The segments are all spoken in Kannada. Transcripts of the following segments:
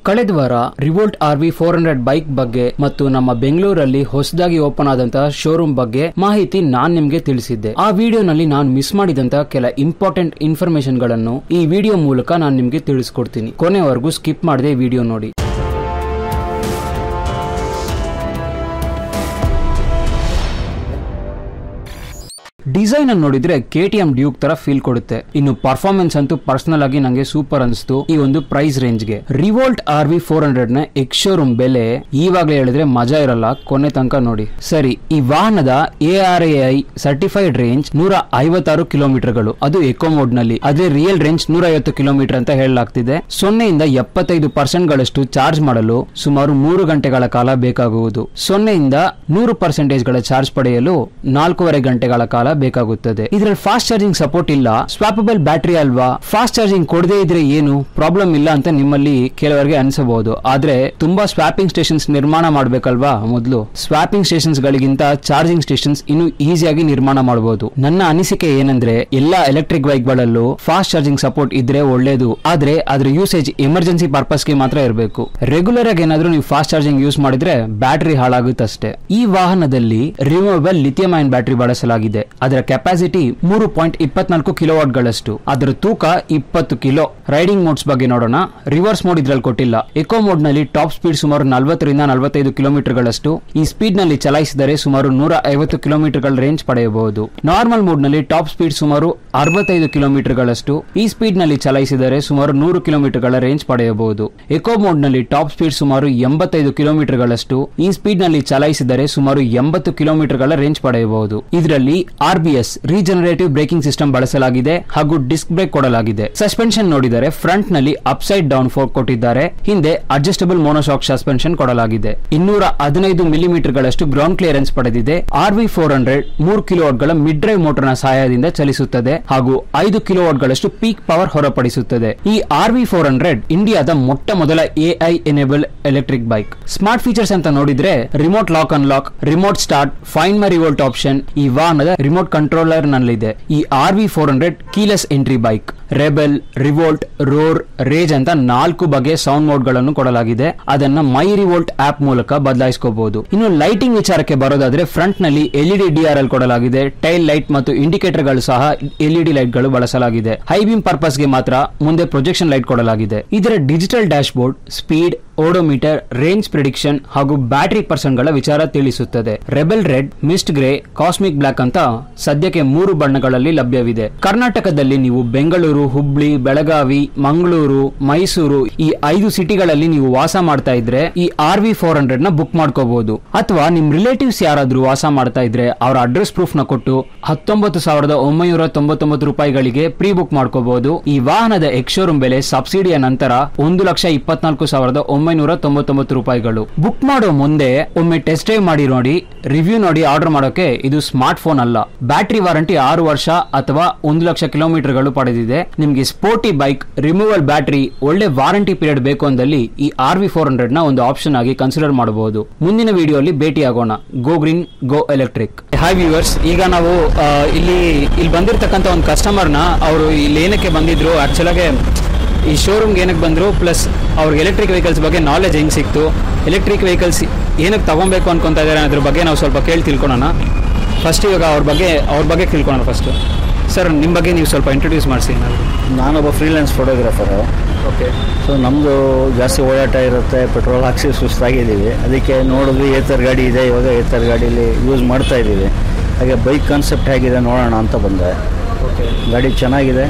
ಕಳೆದ ವಾರ Revolt R V four hundred bike ಬಗ್ಗೆ ಮತ್ತು ನಮ್ಮ ಬೆಂಗಳೂರಲ್ಲಿ ಹೊಸದಾಗಿ ಓಪನ್ ಆದಂತಹ ಶೋರೂಮ್ ಬಗ್ಗೆ ಮಾಹಿತಿ ನಾನ್ ನಿಮ್ಗೆ ತಿಳಿಸಿದ್ದೆ ಆ ವಿಡಿಯೋನಲ್ಲಿ ನಾನು ಮಿಸ್ ಮಾಡಿದಂತಹ ಕೆಲ ಇಂಪಾರ್ಟೆಂಟ್ ಇನ್ಫಾರ್ಮೇಶನ್ ಗಳನ್ನು ಈ ವಿಡಿಯೋ ಮೂಲಕ ನಾನು ನಿಮ್ಗೆ ತಿಳಿಸ್ಕೊಡ್ತೀನಿ ಕೊನೆವರೆಗೂ ಸ್ಕಿಪ್ ಮಾಡದೆ ವಿಡಿಯೋ ನೋಡಿ ಡಿಸೈನ್ ಅನ್ನು ನೋಡಿದ್ರೆ ಕೆ ಟಿ ಎಂ ಡ್ಯೂಕ್ ತರ ಫೀಲ್ ಕೊಡುತ್ತೆ ಇನ್ನು ಪರ್ಫಾರ್ಮೆನ್ಸ್ ಅಂತೂ ಪರ್ಸನಲ್ ಆಗಿ ನಂಗೆ ಸೂಪರ್ ಅನಿಸ್ತು ಈ ಒಂದು ಪ್ರೈಸ್ ರೇಂಜ್ ಗೆ Revolt R V four hundred ನ ಎಕ್ಸ್ ಶೋರೂಮ್ ಬೆಲೆ ಇವಾಗಲೇ ಹೇಳಿದ್ರೆ ಮಜಾ ಇರಲ್ಲ ಕೊನೆ ತನಕ ನೋಡಿ ಸರಿ ಈ ವಾಹನದ A R A I certified range ನೂರ ಐವತ್ತಾರು ಕಿಲೋಮೀಟರ್ಗಳು ಅದು ಎಕೋ ಮೋಡ್ ನಲ್ಲಿ ಅದೇ ರಿಯಲ್ ರೇಂಜ್ ನೂರ ಐವತ್ತು ಕಿಲೋಮೀಟರ್ ಅಂತ ಹೇಳಲಾಗ್ತಿದೆ ಸೊನ್ನೆಯಿಂದ ಎಪ್ಪತ್ತೈದು ಪರ್ಸೆಂಟ್ ಗಳಷ್ಟು ಚಾರ್ಜ್ ಮಾಡಲು ಸುಮಾರು ಮೂರು ಗಂಟೆಗಳ ಕಾಲ ಬೇಕಾಗುವುದು ಸೊನ್ನೆಯಿಂದ ನೂರು ಪರ್ಸೆಂಟೇಜ್ ಗಳ ಚಾರ್ಜ್ ಪಡೆಯಲು ನಾಲ್ಕೂವರೆ ಗಂಟೆಗಳ ಕಾಲ ಬೇಕಾಗುತ್ತದೆ ಇದರಲ್ಲಿ ಫಾಸ್ಟ್ ಚಾರ್ಜಿಂಗ್ ಸಪೋರ್ಟ್ ಇಲ್ಲ ಸ್ವಾಪಬಲ್ ಬ್ಯಾಟರಿ ಅಲ್ವಾ ಫಾಸ್ಟ್ ಚಾರ್ಜಿಂಗ್ ಕೊಡದೇ ಇದ್ರೆ ಏನು ಪ್ರಾಬ್ಲಮ್ ಇಲ್ಲ ಅಂತ ನಿಮ್ಮಲ್ಲಿ ಕೆಲವರಿಗೆ ಅನಿಸಬಹುದು ಆದ್ರೆ ತುಂಬಾ ಸ್ವಾಪಿಂಗ್ ಸ್ಟೇಷನ್ಸ್ ನಿರ್ಮಾಣ ಮಾಡಬೇಕಲ್ವಾ ಮೊದಲು ಸ್ವಾಪಿಂಗ್ ಸ್ಟೇಷನ್ಸ್ ಗಳಿಗಿಂತ ಚಾರ್ಜಿಂಗ್ ಸ್ಟೇಷನ್ಸ್ ಇನ್ನು ಈಸಿಯಾಗಿ ನಿರ್ಮಾಣ ಮಾಡಬಹುದು ನನ್ನ ಅನಿಸಿಕೆ ಏನಂದ್ರೆ ಎಲ್ಲಾ ಎಲೆಕ್ಟ್ರಿಕ್ ಬೈಕ್ ಗಳಲ್ಲೂ ಫಾಸ್ಟ್ ಚಾರ್ಜಿಂಗ್ ಸಪೋರ್ಟ್ ಇದ್ರೆ ಒಳ್ಳೇದು ಆದ್ರೆ ಅದ್ರ ಯೂಸೇಜ್ ಎಮರ್ಜೆನ್ಸಿ ಪರ್ಪಸ್ ಗೆ ಮಾತ್ರ ಇರಬೇಕು ರೆಗ್ಯುಲರ್ ಆಗಿ ಏನಾದ್ರೂ ನೀವು ಫಾಸ್ಟ್ ಚಾರ್ಜಿಂಗ್ ಯೂಸ್ ಮಾಡಿದ್ರೆ ಬ್ಯಾಟರಿ ಹಾಳಾಗುತ್ತಷ್ಟೇ ಈ ವಾಹನದಲ್ಲಿ ರಿಮೂವಬಲ್ ಲಿಥಿಯಂ ಐನ್ ಬ್ಯಾಟರಿ ಬಳಸಲಾಗಿದೆ ಅದರ ಕೆಪಾಸಿಟಿ ಮೂರು ಪಾಯಿಂಟ್ ಇಪ್ಪತ್ನಾಲ್ಕು ಕಿಲೋವಾಟ್ ಗಳಷ್ಟು ಅದರ ತೂಕ ಇಪ್ಪತ್ತು ಕಿಲೋ ರೈಡಿಂಗ್ ಮೋಡ್ಸ್ ಬಗ್ಗೆ ನೋಡೋಣ ರಿವರ್ಸ್ ಮೋಡ್ ಇದ್ರಲ್ಲಿ ಕೊಟ್ಟಿಲ್ಲ ಎಕೋ ಮೋಡ್ ನಲ್ಲಿ ಟಾಪ್ ಸ್ಪೀಡ್ ಸುಮಾರು ನಲವತ್ತರಿಂದ ನಲವತ್ತೈದು ಕಿಲೋಮೀಟರ್ ಗಳಷ್ಟು ಈ ಸ್ಪೀಡ್ ನಲ್ಲಿ ಚಲಾಯಿಸಿದರೆ ಸುಮಾರು ನೂರ ಐವತ್ತು ಕಿಲೋಮೀಟರ್ ಗಳ ರೇಂಜ್ ಪಡೆಯಬಹುದು ನಾರ್ಮಲ್ ಮೋಡ್ ನಲ್ಲಿ ಟಾಪ್ ಸ್ಪೀಡ್ ಸುಮಾರು ಅರವತ್ತೈದು ಕಿಲೋಮೀಟರ್ ಗಳಷ್ಟು ಈ ಸ್ಪೀಡ್ ನಲ್ಲಿ ಚಲಾಯಿಸಿದರೆ ಸುಮಾರು ನೂರು ಕಿಲೋಮೀಟರ್ ಗಳ ರೇಂಜ್ ಪಡೆಯಬಹುದು ಎಕೋ ಮೋಡ್ ನಲ್ಲಿ ಟಾಪ್ ಸ್ಪೀಡ್ ಸುಮಾರು ಎಂಬತ್ತೈದು ಕಿಲೋಮೀಟರ್ ಗಳಷ್ಟು ಈ ಸ್ಪೀಡ್ ನಲ್ಲಿ ಚಲಾಯಿಸಿದರೆ ಸುಮಾರು ಎಂಬತ್ತು ಕಿಲೋಮೀಟರ್ ಗಳ ರೇಂಜ್ ಪಡೆಯಬಹುದು ಇದರಲ್ಲಿ R B S regenerative braking system ಬಳಸಲಾಗಿದೆ ಹಾಗೂ ಡಿಸ್ಕ್ ಬ್ರೇಕ್ ಕೊಡಲಾಗಿದೆ ಸಸ್ಪೆನ್ಷನ್ ನೋಡಿದರೆ ಫ್ರಂಟ್ ನಲ್ಲಿ ಅಪ್ಸೈಡ್ ಡೌನ್ ಫೋರ್ಕ್ ಕೊಟ್ಟಿದ್ದಾರೆ ಹಿಂದೆ ಅಡ್ಜಸ್ಟಬಲ್ ಮೋನೋಶಾಕ್ ಸಸ್ಪೆನ್ಷನ್ ಕೊಡಲಾಗಿದೆ ಇನ್ನೂರ ಹದಿನೈದು ಮಿಲಿಮೀಟರ್ ಗಳಷ್ಟು ಗ್ರೌಂಡ್ ಕ್ಲಿಯರೆನ್ಸ್ ಪಡೆದಿದೆ ಆರ್ ವಿ ಫೋರ್ ಹಂಡ್ರೆಡ್ ಮೂರು ಕಿಲೋವಾಟ್ ಗಳ ಮಿಡ್ ಡ್ರೈವ್ ಮೋಟರ್ ನ ಸಹಾಯದಿಂದ ಚಲಿಸುತ್ತದೆ ಹಾಗೂ ಐದು ಕಿಲೋವಾಟ್ ಗಳಷ್ಟು ಪೀಕ್ ಪವರ್ ಹೊರಪಡಿಸುತ್ತದೆ ಈ ಆರ್ ವಿ ಫೋರ್ ಹಂಡ್ರೆಡ್ ಇಂಡಿಯಾದ ಮೊಟ್ಟ ಮೊದಲ AI enable electric bike smart features ಅಂತ ನೋಡಿದ್ರೆ remote lock unlock remote start find my Revolt option ಈ ವಾಹನದ ರಿಮೋಟ್ ಕಂಟ್ರೋಲರ್ ನಲ್ಲಿದೆ ಈ R V four hundred keyless entry bike rebel Revolt roar rage ಅಂತ ನಾಲ್ಕು ಬಗೆಯ ಸೌಂಡ್ ಮೋಡ್ ಗಳನ್ನು ಕೊಡಲಾಗಿದೆ ಅದನ್ನ ಮೈ ರಿವೋಲ್ಟ್ ಆಪ್ ಮೂಲಕ ಬದಲಾಯಿಸಬಹುದು ಇನ್ನು ಲೈಟಿಂಗ್ ವಿಚಾರಕ್ಕೆ ಬರೋದಾದ್ರೆ ಫ್ರಂಟ್ ನಲ್ಲಿ ಎಲ್ಇಡಿ ಡಿಆರ್ ಎಲ್ ಕೊಡಲಾಗಿದೆ ಟೈಲ್ ಲೈಟ್ ಮತ್ತು ಇಂಡಿಕೇಟರ್ ಗಳು ಸಹ ಎಲ್ಇಡಿ ಲೈಟ್ ಗಳು ಬಳಸಲಾಗಿದೆ ಹೈ ಬೀಮ್ ಪರ್ಪಸ್ ಗೆ ಮಾತ್ರ ಮುಂದೆ ಪ್ರೊಜೆಕ್ಷನ್ ಲೈಟ್ ಕೊಡಲಾಗಿದೆ ಇದರ digital dashboard speed odometer range prediction ಹಾಗೂ ಬ್ಯಾಟರಿ ಪರ್ಸೆಂಟ್ ಗಳ ವಿಚಾರ ತಿಳಿಸುತ್ತದೆ rebel red mist grey cosmic black ಅಂತ ಸದ್ಯಕ್ಕೆ ಮೂರು ಬಣ್ಣಗಳಲ್ಲಿ ಲಭ್ಯವಿದೆ ಕರ್ನಾಟಕದಲ್ಲಿ ನೀವು ಬೆಂಗಳೂರು ಹುಬ್ಳಿ ಬೆಳಗಾವಿ ಮಂಗಳೂರು ಮೈಸೂರು ಈ ಐದು ಸಿಟಿಗಳಲ್ಲಿ ನೀವು ವಾಸ ಮಾಡ್ತಾ ಇದ್ರೆ ಈ ಆರ್ ವಿ ಫೋರ್ ಹಂಡ್ರೆಡ್ ನ ಬುಕ್ ಮಾಡ್ಕೋಬಹುದು ಅಥವಾ ನಿಮ್ ರಿಲೇಟಿವ್ಸ್ ಯಾರಾದ್ರೂ ವಾಸ ಮಾಡ್ತಾ ಇದ್ರೆ ಅವರ ಅಡ್ರೆಸ್ ಪ್ರೂಫ್ ನ ಕೊಟ್ಟು ಹತ್ತೊಂಬತ್ತು ಸಾವಿರದ ಒಂಬೈನೂರ ತೊಂಬತ್ತೊಂಬತ್ತು ರೂಪಾಯಿಗಳಿಗೆ ಪ್ರೀ ಬುಕ್ ಮಾಡ್ಕೋಬಹುದು ಈ ವಾಹನದ ಎಕ್ಶೋರೂಮ್ ಬೆಲೆ ಸಬ್ಸಿಡಿಯ ನಂತರ ಒಂದು ಲಕ್ಷ ಇಪ್ಪತ್ನಾಲ್ಕು ಸಾವಿರದ ಒಂಬೈನೂರ ತೊಂಬತ್ತೊಂಬತ್ತು ರೂಪಾಯಿಗಳು ಬುಕ್ ಮಾಡೋ ಮುಂದೆ ಒಮ್ಮೆ ಟೆಸ್ಟ್ ಡ್ರೈವ್ ಮಾಡಿ ನೋಡಿ ರಿವ್ಯೂ ನೋಡಿ ಆರ್ಡರ್ ಮಾಡೋಕೆ ಇದು ಸ್ಮಾರ್ಟ್ ಫೋನ್ ಅಲ್ಲ ಬ್ಯಾಟರಿ ವಾರಂಟಿ ಆರು ವರ್ಷ ಅಥವಾ ಒಂದು ಲಕ್ಷ ಕಿಲೋಮೀಟರ್ ಗಳು ಪಡೆದಿದೆ ನಿಮ್ಗೆ ಸ್ಪೋರ್ಟಿ ಬೈಕ್ ರಿಮೂವಲ್ ಬ್ಯಾಟರಿ ಒಳ್ಳೆ ವಾರಂಟಿ ಪೀರಿಯಡ್ ಬೇಕು ಅಂದಲ್ಲಿ ಈ ಆರ್ ವಿ ಫೋರ್ ಹಂಡ್ರೆಡ್ ನ ಒಂದು ಆಪ್ಷನ್ ಆಗಿ ಕನ್ಸಿಡರ್ ಮಾಡಬಹುದು ಮುಂದಿನ ವಿಡಿಯೋಲಿ ಭೇಟಿ ಆಗೋಣ go green go electric hi viewers ಈಗ ನಾವು ಆ, ಇಲ್ಲಿ ಇಲ್ಲಿ ಬಂದಿರತಕ್ಕಂತ ಒಂದು ಕಸ್ಟಮರ್ನ ಅವರು ಇಲ್ಲಿ ಏನಕ್ಕೆ ಬಂದಿದ್ರು ಆಕ್ಚುಲಾಗೆ ಈ ಶೋರೂಮ್ಗೆ ಏನಕ್ಕೆ ಬಂದರು ಪ್ಲಸ್ ಅವ್ರಿಗೆ ಎಲೆಕ್ಟ್ರಿಕ್ ವೆಹಿಕಲ್ಸ್ ಬಗ್ಗೆ ನಾಲೆಜ್ ಹೆಂಗೆ ಸಿಕ್ತು ಎಲೆಕ್ಟ್ರಿಕ್ ವೆಹಿಕಲ್ಸ್ ಏನಕ್ಕೆ ತಗೊಬೇಕು ಅನ್ಕೊಂತ ಇದ್ದಾರೆ ಅದ್ರ ಬಗ್ಗೆ ನಾವು ಸ್ವಲ್ಪ ಕೇಳಿ ತಿಳ್ಕೊಳೋಣ ಫಸ್ಟ್ ಇವಾಗ ಅವ್ರ ಬಗ್ಗೆ ಅವ್ರ ಬಗ್ಗೆ ತಿಳ್ಕೊಳೋಣ ಫಸ್ಟ್ ಸರ್ ನಿಮ್ಮ ಬಗ್ಗೆ ನೀವು ಸ್ವಲ್ಪ ಇಂಟ್ರೊಡ್ಯೂಸ್ ಮಾಡಿಸಿ ಏನಾದ್ರು ನಾನೊಬ್ಬ ಫ್ರೀಲ್ಯಾನ್ಸ್ ಫೋಟೋಗ್ರಾಫರು ಓಕೆ ಸೊ ನಮ್ಮದು ಜಾಸ್ತಿ ಓಡಾಟ ಇರುತ್ತೆ ಪೆಟ್ರೋಲ್ ಹಾಕ್ಸಿ ಸುಸ್ತಾಗಿದ್ದೀವಿ ಅದಕ್ಕೆ ನೋಡಿದ್ವಿ ಏತರ್ ಗಾಡಿ ಇದೆ ಇವಾಗ ಏತರ್ ಗಾಡೀಲಿ ಯೂಸ್ ಮಾಡ್ತಾ ಇದ್ದೀವಿ ಹಾಗೆ ಬೈಕ್ ಕಾನ್ಸೆಪ್ಟ್ ಹೇಗಿದೆ ನೋಡೋಣ ಅಂತ ಬಂದೆ ಓಕೆ ಗಾಡಿ ಚೆನ್ನಾಗಿದೆ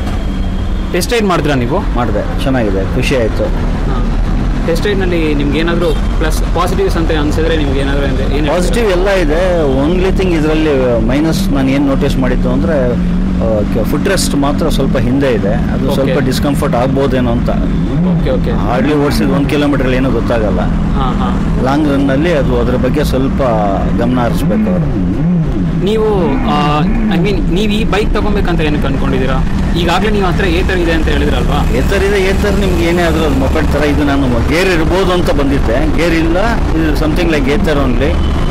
ಟೆಸ್ಟ್ ರೈಡ್ ಮಾಡಿದ್ರಾ ನೀವು ಮಾಡಿದೆ ಚೆನ್ನಾಗಿದೆ ಖುಷಿ ಆಯಿತು ಟೆಸ್ಟ್ ರೈಡ್ನಲ್ಲಿ ನಿಮ್ಗೆ ಏನಾದರೂ ಪ್ಲಸ್ ಪಾಸಿಟಿವ್ಸ್ ಅಂತ ಅನ್ಸಿದ್ರೆ ನಿಮ್ಗೆ ಏನಾದರೂ ಏನು ಪಾಸಿಟಿವ್ ಎಲ್ಲ ಇದೆ ಓನ್ಲಿ ಥಿಂಗ್ ಇದರಲ್ಲಿ ಮೈನಸ್ ನಾನು ಏನು ನೋಟಿಸ್ ಮಾಡಿದ್ದು ಅಂದರೆ ಫುಡ್ ರೆಸ್ಟ್ ಮಾತ್ರ ಸ್ವಲ್ಪ ಹಿಂದೆ ಇದೆ ಅದು Okay. ಸ್ವಲ್ಪ ಡಿಸ್ಕಂಫರ್ಟ್ ಆಗ್ಬೋದೇನೋ ಅಂತ ಓಕೆ ಓಕೆ ಹಾರ್ಡ್ಲಿ ಓಡಿಸಿದ ಒಂದು ಕಿಲೋಮೀಟರ್ ಏನೂ ಗೊತ್ತಾಗಲ್ಲ ಹಾಂ ಹಾಂ ಲಾಂಗ್ ರನ್ನಲ್ಲಿ ಅದು ಅದ್ರ ಬಗ್ಗೆ ಸ್ವಲ್ಪ ಗಮನ ಹರಿಸ್ಬೇಕು ಅವರು ನೀವು ಐ ಮೀನ್ ನೀವು ಈ ಬೈಕ್ ತಗೊಬೇಕಂತ ಏನಕ್ಕೆ ಅನ್ಕೊಂಡಿದ್ದೀರಾ ಈಗಾಗಲೇ ನೀವು ಹತ್ರ ಏತರ್ ಇದೆ ಅಂತ ಹೇಳಿದ್ರಲ್ವಾ ಏತರ್ ಇದೆ ಏತರ್ ನಿಮ್ಗೆ ಏನೇ ಆದರೂ ಅದು ಮೊಪೆಟ್ ಥರ ಇದು ನಾನು ಗೇರ್ ಇರ್ಬೋದು ಅಂತ ಬಂದಿದ್ದೆ ಗೇರ್ ಇಲ್ಲ ಇದು something like Ather only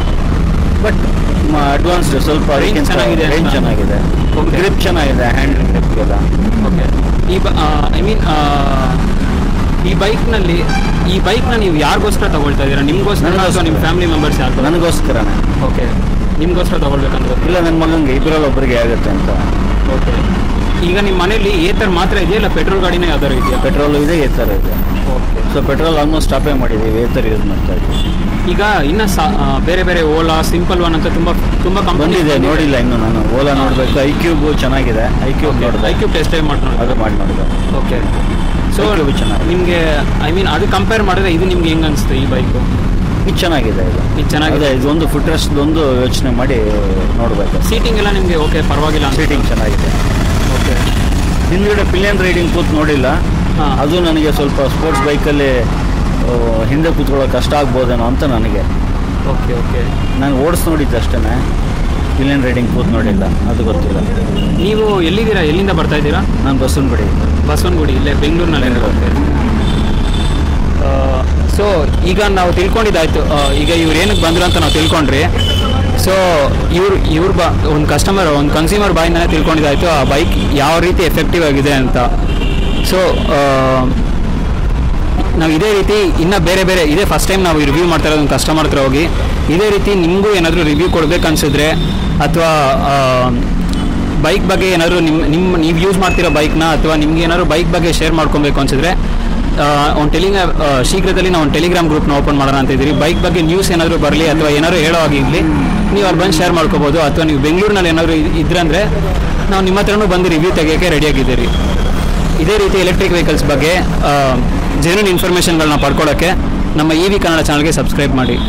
but advanced ಸ್ವಲ್ಪ Range ಚೆನ್ನಾಗಿದೆ ಅಂತ. ರೇಂಜ್ ಚೆನ್ನಾಗಿದೆ Okay. ಗ್ರಿಪ್ ಚೆನ್ನಾಗಿದೆ ಹ್ಯಾಂಡ್ ಗ್ರಿಪ್ಗೆಲ್ಲ ಓಕೆ ಈ ಐ ಮೀನ್ ಈ ಬೈಕ್ನಲ್ಲಿ ಈ ಬೈಕ್ನ ನೀವು ಯಾರಿಗೋಸ್ಕರ ತಗೊಳ್ತಾ ಇದ್ದೀರಾ ನಿಮ್ಗೋಸ್ಕರ ಅಥವಾ ನಿಮ್ಮ ಫ್ಯಾಮಿಲಿ ಮೆಂಬರ್ಸ್ ಯಾರು ನನಗೋಸ್ಕರನೇ ಓಕೆ ನಿಮ್ಗೋಸ್ಕರ ತಗೊಳ್ಬೇಕಂದ್ರೆ ಇಲ್ಲ ನನ್ನ ಮಗನಿಗೆ ಇಬ್ಬರಲ್ಲಿ ಒಬ್ಬರಿಗೆ ಆಗುತ್ತೆ ಅಂತ ಓಕೆ ಈಗ ನಿಮ್ಮ ಮನೇಲಿ ಏತರ್ ಮಾತ್ರ ಇದೆಯಾ ಇಲ್ಲ ಪೆಟ್ರೋಲ್ ಗಾಡಿನೇ ಯಾವ್ದಾರು ಇದೆಯಾ ಪೆಟ್ರೋಲು ಇದೆ ಏತರ ಇದೆ ಓಕೆ ಸೊ ಪೆಟ್ರೋಲ್ ಆಲ್ಮೋಸ್ಟ್ ಸ್ಟಾಪೇ ಮಾಡಿದ್ದೀವಿ ಏತರ ಯೂಸ್ ಮಾಡ್ತಾ ಇದ್ದೀವಿ ಈಗ ಇನ್ನ ಸಾ- ಆ, ಬೇರೆ ಬೇರೆ ಓಲಾ ಸಿಂಪಲ್ ಒನ್ ಅಂತ ತುಂಬಾ ತುಂಬಾ ಕಂಪನಿ ಬಂದಿದೆ ನೋಡಿಲ್ಲ ಇನ್ನು ನಾನು ಓಲಾ ನೋಡಬೇಕು ಐ ಕ್ಯೂಬ್ ಚೆನ್ನಾಗಿದೆ ಐ ಕ್ಯೂಬ್ ನೋಡಿದೆ ಐ ಕ್ಯೂಬ್ ಟೆಸ್ಟ್ ಮಾಡಿ ನೋಡಿ ಅದು ಮಾಡಿ ನೋಡಿದೆ ಓಕೆ ಸೊ iQube ಚೆನ್ನಾಗಿದೆ. ನಿಮಗೆ ಐ ಮೀನ್ ಅದು ಕಂಪೇರ್ ಮಾಡಿದ್ರೆ ಇದು ನಿಮ್ಗೆ ಹೆಂಗ್ ಅನಿಸ್ತು ಈ ಬೈಕು ಇದು ಚೆನ್ನಾಗಿದೆ ಇದು ಇದು ಚೆನ್ನಾಗಿದೆ ಅದೇ ಇದೊಂದು ಫುಟ್ ರೆಸ್ಟ್ ಒಂದು ಯೋಚನೆ ಮಾಡಿ ನೋಡಬೇಕು ಸೀಟಿಂಗ್ ಎಲ್ಲ ನಿಮಗೆ ಓಕೆ ಪರವಾಗಿಲ್ಲ ಸೀಟಿಂಗ್ ಚೆನ್ನಾಗಿದೆ ಓಕೆ ಹಿಂದ್ಗಡೆ ಪಿಲಿಯನ್ ರೈಡಿಂಗ್ ಕೂತ್ ನೋಡಿಲ್ಲ ಹಾ. ಅದು ನನಗೆ ಸ್ವಲ್ಪ ಸ್ಪೋರ್ಟ್ಸ್ ಬೈಕಲ್ಲಿ ಹಿಂದೆ ಕೂತ್ಕೊಳ್ಳೋಕೆ ಕಷ್ಟ ಆಗ್ಬೋದೇನೋ ಅಂತ ನನಗೆ ಓಕೆ ಓಕೆ ನಾನು ಓಡಿಸ್ ನೋಡಿದ್ದೆ ಅಷ್ಟೇ ಪಿಲಿಯನ್ ರೈಡಿಂಗ್ ಕೂತ್ ನೋಡಿಲ್ಲ ಅದು ಗೊತ್ತಿಲ್ಲ ನೀವು ಎಲ್ಲಿದ್ದೀರಾ ಎಲ್ಲಿಂದ ಬರ್ತಾ ಇದ್ದೀರಾ ನಾನು ಬಸ್ಸನ್ನು ಬಿಡಿ ಬಸವನಗುಡಿ ಇಲ್ಲೇ ಬೆಂಗಳೂರಿನಲ್ಲಿ ಸೊ ಈಗ ನಾವು ತಿಳ್ಕೊಂಡಿದ್ದಾಯ್ತು ಆ, ಈಗ ಇವ್ರು ಏನಕ್ಕೆ ಬಂದ್ರು ಅಂತ ನಾವು ತಿಳ್ಕೊಂಡ್ರಿ ಸೊ ಇವ್ರು ಇವ್ರ ಬಾ ಒಂದು ಕಸ್ಟಮರ್ ಒಂದು ಕನ್ಸ್ಯೂಮರ್ ಬಾಯಿಂದನೇ ತಿಳ್ಕೊಂಡಿದ್ದಾಯ್ತು ಆ ಬೈಕ್ ಯಾವ ರೀತಿ ಎಫೆಕ್ಟಿವ್ ಆಗಿದೆ ಅಂತ ಸೊ ನಾವು ಇದೇ ರೀತಿ ಇನ್ನು ಬೇರೆ ಬೇರೆ ಇದೇ ಫಸ್ಟ್ ಟೈಮ್ ನಾವು ರಿವ್ಯೂ ಮಾಡ್ತಾ ಇರೋದು ಕಸ್ಟಮರ್ ಹತ್ರ ಹೋಗಿ ಇದೇ ರೀತಿ ನಿಮಗೂ ಏನಾದರೂ ರಿವ್ಯೂ ಕೊಡ್ಬೇಕನ್ಸಿದ್ರೆ ಅಥವಾ ಬೈಕ್ ಬಗ್ಗೆ ಏನಾದರೂ ನಿಮ್ಮ ನಿಮ್ಮ ನೀವು ಯೂಸ್ ಮಾಡ್ತಿರೋ ಬೈಕ್ನ ಅಥವಾ ನಿಮ್ಗೆ ಏನಾದ್ರು ಬೈಕ್ ಬಗ್ಗೆ ಶೇರ್ ಮಾಡ್ಕೊಬೇಕು ಅನ್ಸಿದ್ರೆ ಒಂದು ಟೆಲಿಂಗ್ ಶೀಘ್ರದಲ್ಲಿ ನಾವು ಒಂದು ಟೆಲಿಗ್ರಾಮ್ ಗ್ರೂಪ್ನ ಓಪನ್ ಮಾಡೋಣ ಅಂತ ಇದ್ದೀರಿ ಬೈಕ್ ಬಗ್ಗೆ ನ್ಯೂಸ್ ಏನಾದರೂ ಬರಲಿ ಅಥವಾ ಏನಾದರೂ ಹೇಳೋ ಆಗಿರಲಿ ನೀವು ಅಲ್ಲಿ ಬಂದು ಶೇರ್ ಮಾಡ್ಕೋಬೋದು ಅಥವಾ ನೀವು ಬೆಂಗಳೂರಿನಲ್ಲಿ ಏನಾದರೂ ಇದ್ರಂದರೆ ನಾವು ನಿಮ್ಮ ಹತ್ರನೂ ಬಂದು ರಿವ್ಯೂ ತೆಗಿಯೋಕ್ಕೆ ರೆಡಿಯಾಗಿದ್ದೀರಿ ಇದೇ ರೀತಿ ಎಲೆಕ್ಟ್ರಿಕ್ ವೆಹಿಕಲ್ಸ್ ಬಗ್ಗೆ ಜೆನ್ಯೂನ್ ಇನ್ಫಾರ್ಮೇಷನ್ಗಳನ್ನ ಪಡ್ಕೊಳ್ಳೋಕ್ಕೆ ನಮ್ಮ ಇ ವಿ ಕನ್ನಡ ಚಾನಲ್ಗೆ ಸಬ್ಸ್ಕ್ರೈಬ್ ಮಾಡಿ